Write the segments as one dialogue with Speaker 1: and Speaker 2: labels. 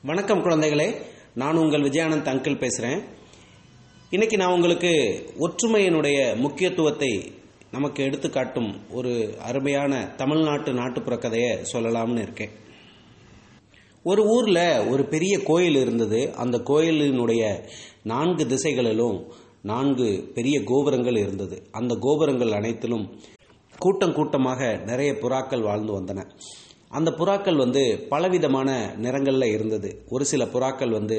Speaker 1: வணக்கம் குழந்தைகளே நான் உங்கள் விஜயானந்த் அங்கிள் பேசுகிறேன் இன்னைக்கு நான் உங்களுக்கு ஒற்றுமையினுடைய முக்கியத்துவத்தை நமக்கு எடுத்துக்காட்டும் ஒரு அருமையான தமிழ்நாட்டு நாட்டுப்புற கதையை சொல்லலாம்னு இருக்கேன் ஒரு ஊரில் ஒரு பெரிய கோயில் இருந்தது அந்த கோயிலினுடைய நான்கு திசைகளிலும் நான்கு பெரிய கோபுரங்கள் இருந்தது அந்த கோபுரங்கள் அனைத்திலும் கூட்டம் கூட்டமாக நிறைய புறாக்கள் வாழ்ந்து வந்தன அந்த புறாக்கள் வந்து பலவிதமான நிறங்களில் இருந்தது ஒரு சில புறாக்கள் வந்து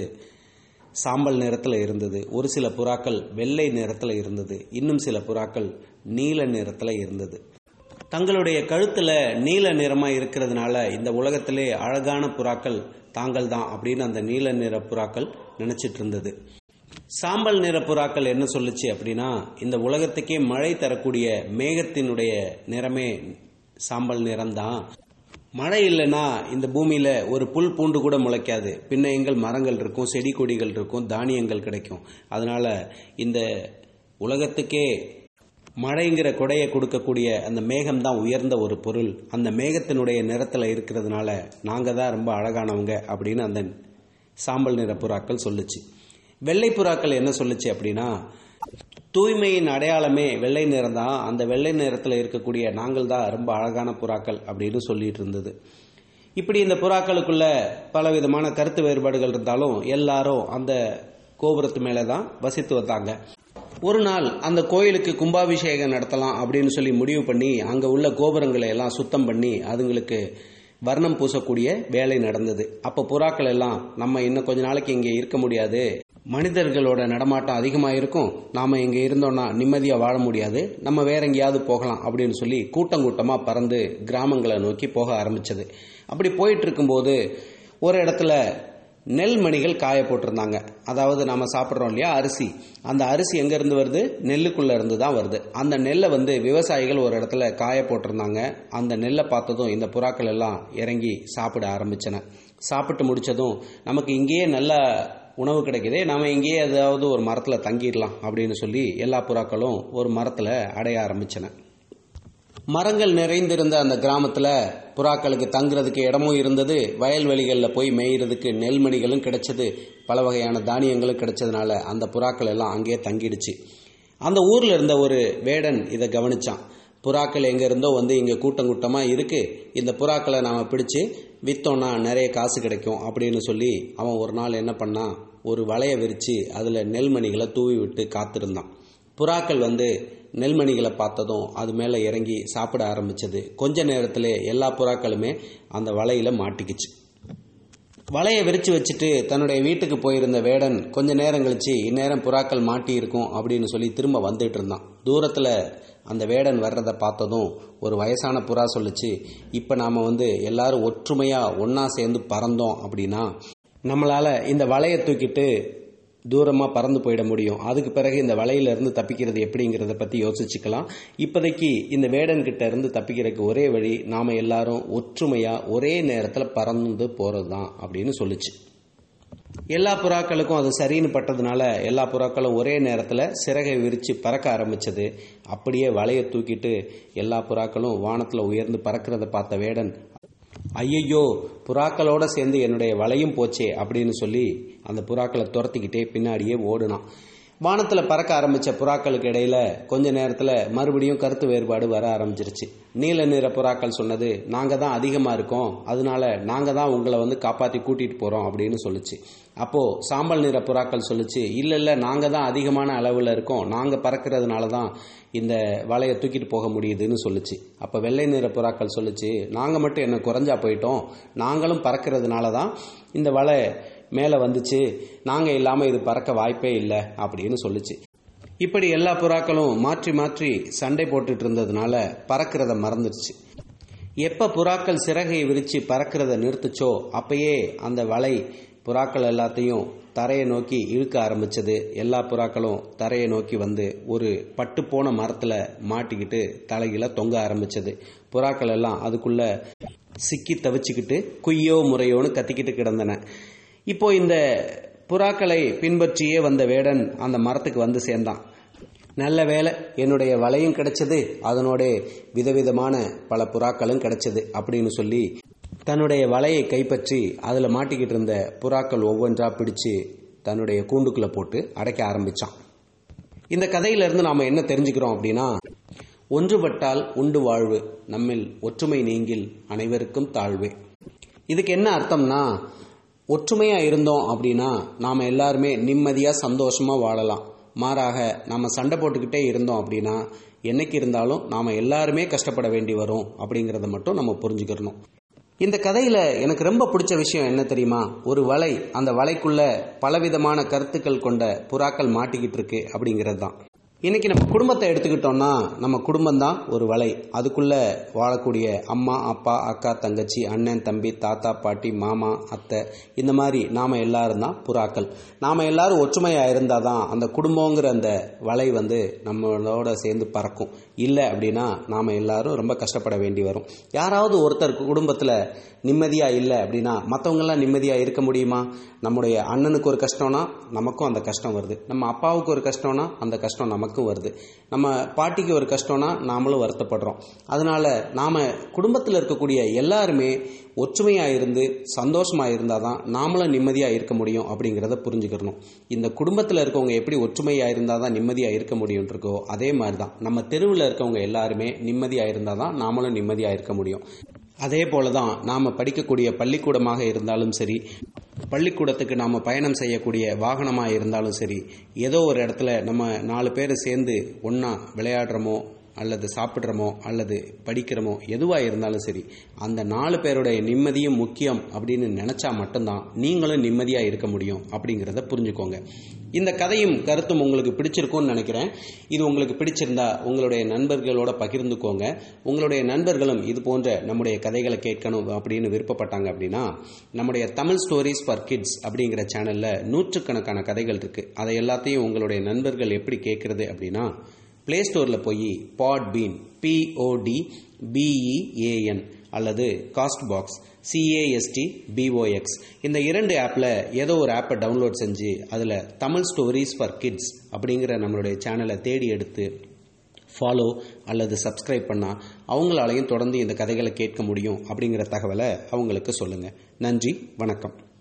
Speaker 1: சாம்பல் நிறத்தில் இருந்தது ஒரு சில புறாக்கள் வெள்ளை நிறத்தில் இருந்தது இன்னும் சில புறாக்கள் நீல நிறத்தில் இருந்தது தங்களுடைய கழுத்தில் நீல நிறமாக இருக்கிறதுனால இந்த உலகத்திலே அழகான புறாக்கள் தாங்கள் தான் அப்படின்னு அந்த நீல நிற புறாக்கள் நினைச்சிட்டு இருந்தது சாம்பல் நிற புறாக்கள் என்ன சொல்லுச்சு அப்படின்னா இந்த உலகத்துக்கே மழை தரக்கூடிய மேகத்தினுடைய நிறமே சாம்பல் நிறம்தான் மழை இல்லைன்னா இந்த பூமியில ஒரு புல் பூண்டு கூட முளைக்காது பின்ன எங்கள் மரங்கள் இருக்கும் செடி கொடிகள் இருக்கும் தானியங்கள் கிடைக்கும் அதனால இந்த உலகத்துக்கே மழைங்கிற கொடையை கொடுக்கக்கூடிய அந்த மேகம் தான் உயர்ந்த ஒரு பொருள் அந்த மேகத்தினுடைய நிறத்தில் இருக்கிறதுனால நாங்கள் தான் ரொம்ப அழகானவங்க அப்படின்னு அந்த சாம்பல் நிற புறாக்கள் சொல்லுச்சு வெள்ளை புறாக்கள் என்ன சொல்லுச்சு அப்படின்னா தூய்மையின் அடையாளமே வெள்ளை நிறம் தான் அந்த வெள்ளை நிறத்தில் இருக்கக்கூடிய நாங்கள் தான் ரொம்ப அழகான புறாக்கள் அப்படின்னு சொல்லிட்டு இருந்தது இப்படி இந்த புறாக்களுக்குள்ள பல விதமான கருத்து வேறுபாடுகள் இருந்தாலும் எல்லாரும் அந்த கோபுரத்து மேலே தான் வசித்து வந்தாங்க ஒரு நாள் அந்த கோயிலுக்கு கும்பாபிஷேகம் நடத்தலாம் அப்படின்னு சொல்லி முடிவு பண்ணி அங்கே உள்ள கோபுரங்களை எல்லாம் சுத்தம் பண்ணி அதுங்களுக்கு வர்ணம் பூசக்கூடிய வேலை நடந்தது அப்போ புறாக்கள் எல்லாம் நம்ம இன்னும் கொஞ்ச நாளைக்கு இங்கே இருக்க முடியாது மனிதர்களோட நடமாட்டம் அதிகமாக இருக்கும் நாம் இங்கே இருந்தோம்னா நிம்மதியாக வாழ முடியாது நம்ம வேற எங்கேயாவது போகலாம் அப்படின்னு சொல்லி கூட்டம் கூட்டமாக பறந்து கிராமங்களை நோக்கி போக ஆரம்பிச்சது அப்படி போயிட்டு இருக்கும்போது ஒரு இடத்துல நெல் மணிகள் காய போட்டிருந்தாங்க அதாவது நம்ம சாப்பிட்றோம் இல்லையா அரிசி அந்த அரிசி எங்கேருந்து வருது நெல்லுக்குள்ளே இருந்து தான் வருது அந்த நெல்லை வந்து விவசாயிகள் ஒரு இடத்துல காய போட்டிருந்தாங்க அந்த நெல்லை பார்த்ததும் இந்த புறாக்கள் எல்லாம் இறங்கி சாப்பிட ஆரம்பிச்சன சாப்பிட்டு முடிச்சதும் நமக்கு இங்கேயே நல்ல உணவு கிடைக்குதே நாம இங்கேயே ஏதாவது ஒரு மரத்தில் தங்கிடலாம் அப்படின்னு சொல்லி எல்லா புறாக்களும் ஒரு மரத்தில் அடைய ஆரம்பிச்சன மரங்கள் நிறைந்திருந்த அந்த கிராமத்தில் புறாக்களுக்கு தங்குறதுக்கு இடமும் இருந்தது வயல்வெளிகளில் போய் மேய்கிறதுக்கு நெல்மணிகளும் கிடைச்சது பல வகையான தானியங்களும் கிடைச்சதுனால அந்த புறாக்கள் எல்லாம் அங்கேயே தங்கிடுச்சு அந்த ஊரில் இருந்த ஒரு வேடன் இதை கவனிச்சான் புறாக்கள் எங்கே இருந்தோ வந்து இங்கே கூட்டம் கூட்டமாக இருக்கு இந்த புறாக்களை நாம் பிடிச்சு விற்றோன்னா நிறைய காசு கிடைக்கும் அப்படின்னு சொல்லி அவன் ஒரு நாள் என்ன பண்ணான் ஒரு வலையை விரித்து அதில் நெல்மணிகளை தூவி விட்டு காத்திருந்தான் புறாக்கள் வந்து நெல்மணிகளை பார்த்ததும் அது மேலே இறங்கி சாப்பிட ஆரம்பிச்சது கொஞ்ச நேரத்தில் எல்லா புறாக்களுமே அந்த வலையில் மாட்டிக்கிச்சு வலையை விரிச்சு வச்சுட்டு தன்னுடைய வீட்டுக்கு போயிருந்த வேடன் கொஞ்ச நேரம் கழிச்சு இந்நேரம் புறாக்கள் மாட்டி இருக்கும் அப்படின்னு சொல்லி திரும்ப வந்துட்டு இருந்தான் தூரத்தில் அந்த வேடன் வர்றதை பார்த்ததும் ஒரு வயசான புறா சொல்லுச்சு இப்போ நாம் வந்து எல்லாரும் ஒற்றுமையாக ஒன்றா சேர்ந்து பறந்தோம் அப்படின்னா நம்மளால் இந்த வலையை தூக்கிட்டு தூரமாக பறந்து போயிட முடியும் அதுக்கு பிறகு இந்த வலையிலிருந்து தப்பிக்கிறது எப்படிங்கிறத பற்றி யோசிச்சுக்கலாம் இப்போதைக்கு இந்த வேடன் கிட்ட இருந்து தப்பிக்கிறதுக்கு ஒரே வழி நாம் எல்லாரும் ஒற்றுமையாக ஒரே நேரத்தில் பறந்து போகிறது தான் அப்படின்னு சொல்லுச்சு எல்லா புறாக்களுக்கும் அது சரின்னு பட்டதுனால எல்லா புறாக்களும் ஒரே நேரத்தில் சிறகை விரித்து பறக்க ஆரம்பிச்சது அப்படியே வலையை தூக்கிட்டு எல்லா புறாக்களும் வானத்தில் உயர்ந்து பறக்கிறத பார்த்த வேடன் ஐயையோ புறாக்களோட சேர்ந்து என்னுடைய வலையும் போச்சே அப்படின்னு சொல்லி அந்த புறாக்களை துரத்திக்கிட்டே பின்னாடியே ஓடுனான் வானத்தில் பறக்க ஆரம்பித்த புறாக்களுக்கு இடையில கொஞ்ச நேரத்தில் மறுபடியும் கருத்து வேறுபாடு வர ஆரம்பிச்சிருச்சு நீல நிற புறாக்கள் சொன்னது நாங்கள் தான் அதிகமாக இருக்கோம் அதனால நாங்கள் தான் உங்களை வந்து காப்பாற்றி கூட்டிகிட்டு போகிறோம் அப்படின்னு சொல்லுச்சு அப்போது சாம்பல் நிற புறாக்கள் சொல்லுச்சு இல்லை இல்லை நாங்கள் தான் அதிகமான அளவில் இருக்கோம் நாங்கள் பறக்கிறதுனால தான் இந்த வலையை தூக்கிட்டு போக முடியுதுன்னு சொல்லுச்சு அப்போ வெள்ளை நிற புறாக்கள் சொல்லுச்சு நாங்கள் மட்டும் என்ன குறைஞ்சா போயிட்டோம் நாங்களும் பறக்கிறதுனால தான் இந்த வலை மேலே வந்துச்சு நாங்கள் இல்லாமல் இது பறக்க வாய்ப்பே இல்லை அப்படின்னு சொல்லுச்சு இப்படி எல்லா புறாக்களும் மாற்றி மாற்றி சண்டை போட்டுட்டு இருந்ததுனால பறக்கிறத மறந்துடுச்சு எப்போ புறாக்கள் சிறகை விரித்து பறக்கிறத நிறுத்துச்சோ அப்பயே அந்த வலை புறாக்கள் எல்லாத்தையும் தரையை நோக்கி இழுக்க ஆரம்பிச்சது எல்லா புறாக்களும் தரையை நோக்கி வந்து ஒரு பட்டு போன மரத்தில் மாட்டிக்கிட்டு தலையில தொங்க ஆரம்பிச்சது புறாக்கள் எல்லாம் அதுக்குள்ள சிக்கி தவிச்சுக்கிட்டு குய்யோ முறையோன்னு கத்திக்கிட்டு கிடந்தன இப்போ இந்த புறாக்களை பின்பற்றியே வந்த வேடன் அந்த மரத்துக்கு வந்து சேர்ந்தான் நல்ல வேலை என்னுடைய வலையும் கிடைச்சது அதனோட விதவிதமான பல புறாக்களும் கிடைச்சது அப்படின்னு சொல்லி தன்னுடைய வலையை கைப்பற்றி அதில் மாட்டிக்கிட்டு இருந்த புறாக்கள் ஒவ்வொன்றா பிடிச்சு தன்னுடைய கூண்டுக்குள்ளே போட்டு அடைக்க ஆரம்பிச்சான் இந்த கதையிலிருந்து நாம் என்ன தெரிஞ்சுக்கிறோம் அப்படின்னா ஒன்றுபட்டால் உண்டு வாழ்வு நம்மில் ஒற்றுமை நீங்கில் அனைவருக்கும் தாழ்வே இதுக்கு என்ன அர்த்தம்னா ஒற்றுமையா இருந்தோம் அப்படின்னா நாம எல்லாருமே நிம்மதியா சந்தோஷமா வாழலாம் மாறாக நாம சண்டை போட்டுக்கிட்டே இருந்தோம் அப்படின்னா என்னைக்கு இருந்தாலும் நாம எல்லாருமே கஷ்டப்பட வேண்டி வரும் அப்படிங்கறத மட்டும் நம்ம புரிஞ்சுக்கிறணும் இந்த கதையில எனக்கு ரொம்ப பிடிச்ச விஷயம் என்ன தெரியுமா ஒரு வலை அந்த வலைக்குள்ள பலவிதமான கருத்துக்கள் கொண்ட புறாக்கள் மாட்டிக்கிட்டு இருக்கு அப்படிங்கிறது தான் இன்னைக்கு நம்ம குடும்பத்தை எடுத்துக்கிட்டோம்னா நம்ம குடும்பம் தான் ஒரு வலை அதுக்குள்ள வாழக்கூடிய அம்மா அப்பா அக்கா தங்கச்சி அண்ணன் தம்பி தாத்தா பாட்டி மாமா அத்தை இந்த மாதிரி நாம எல்லாரும் தான் புறாக்கள் நாம எல்லாரும் ஒற்றுமையா இருந்தாதான் அந்த குடும்பங்கிற அந்த வலை வந்து நம்மளோட சேர்ந்து பறக்கும் இல்லை அப்படின்னா நாம எல்லாரும் ரொம்ப கஷ்டப்பட வேண்டி வரும் யாராவது ஒருத்தர் குடும்பத்தில் நிம்மதியா இல்லை அப்படின்னா மற்றவங்கெல்லாம் நிம்மதியா இருக்க முடியுமா நம்முடைய அண்ணனுக்கு ஒரு கஷ்டம்னா நமக்கும் அந்த கஷ்டம் வருது நம்ம அப்பாவுக்கு ஒரு கஷ்டம்னா அந்த கஷ்டம் நமக்கும் வருது நம்ம பாட்டிக்கு ஒரு கஷ்டம்னா நாமளும் வருத்தப்படுறோம் அதனால நாம குடும்பத்தில் இருக்கக்கூடிய எல்லாருமே ஒற்றுமையா இருந்து சந்தோஷமா இருந்தாதான் நாமளும் நிம்மதியா இருக்க முடியும் அப்படிங்கிறத புரிஞ்சுக்கிறணும் இந்த குடும்பத்தில் இருக்கவங்க எப்படி ஒற்றுமையா இருந்தாதான் நிம்மதியா இருக்க முடியும் இருக்கோ அதே மாதிரி தான் நம்ம தெருவில் இருக்கவங்க எல்லாருமே நிம்மதியா இருந்தாதான் நாமளும் நிம்மதியா இருக்க முடியும் அதே போல தான் நாம் படிக்கக்கூடிய பள்ளிக்கூடமாக இருந்தாலும் சரி பள்ளிக்கூடத்துக்கு நாம் பயணம் செய்யக்கூடிய வாகனமாக இருந்தாலும் சரி ஏதோ ஒரு இடத்துல நம்ம நாலு பேர் சேர்ந்து ஒன்றா விளையாடுறோமோ அல்லது சாப்பிட்றோமோ அல்லது படிக்கிறோமோ எதுவாக இருந்தாலும் சரி அந்த நாலு பேருடைய நிம்மதியும் முக்கியம் அப்படின்னு நினச்சா மட்டும்தான் நீங்களும் நிம்மதியாக இருக்க முடியும் அப்படிங்கிறத புரிஞ்சுக்கோங்க இந்த கதையும் கருத்தும் உங்களுக்கு பிடிச்சிருக்கும்னு நினைக்கிறேன் இது உங்களுக்கு பிடிச்சிருந்தா உங்களுடைய நண்பர்களோட பகிர்ந்துக்கோங்க உங்களுடைய நண்பர்களும் இது போன்ற நம்முடைய கதைகளை கேட்கணும் அப்படின்னு விருப்பப்பட்டாங்க அப்படின்னா நம்முடைய தமிழ் ஸ்டோரிஸ் ஃபார் கிட்ஸ் அப்படிங்கிற சேனலில் நூற்றுக்கணக்கான கதைகள் இருக்குது அதை எல்லாத்தையும் உங்களுடைய நண்பர்கள் எப்படி கேட்குறது அப்படின்னா ப்ளே ஸ்டோரில் போய் பாட் பீன் பிஓடி பிஇஏஎன் அல்லது காஸ்ட் பாக்ஸ் சிஏஎஸ்டி பிஓஎக்ஸ் இந்த இரண்டு ஆப்பில் ஏதோ ஒரு ஆப்பை டவுன்லோட் செஞ்சு அதில் தமிழ் ஸ்டோரிஸ் ஃபார் கிட்ஸ் அப்படிங்கிற நம்மளுடைய சேனலை தேடி எடுத்து ஃபாலோ அல்லது சப்ஸ்கிரைப் பண்ணால் அவங்களாலையும் தொடர்ந்து இந்த கதைகளை கேட்க முடியும் அப்படிங்கிற தகவலை அவங்களுக்கு சொல்லுங்கள் நன்றி வணக்கம்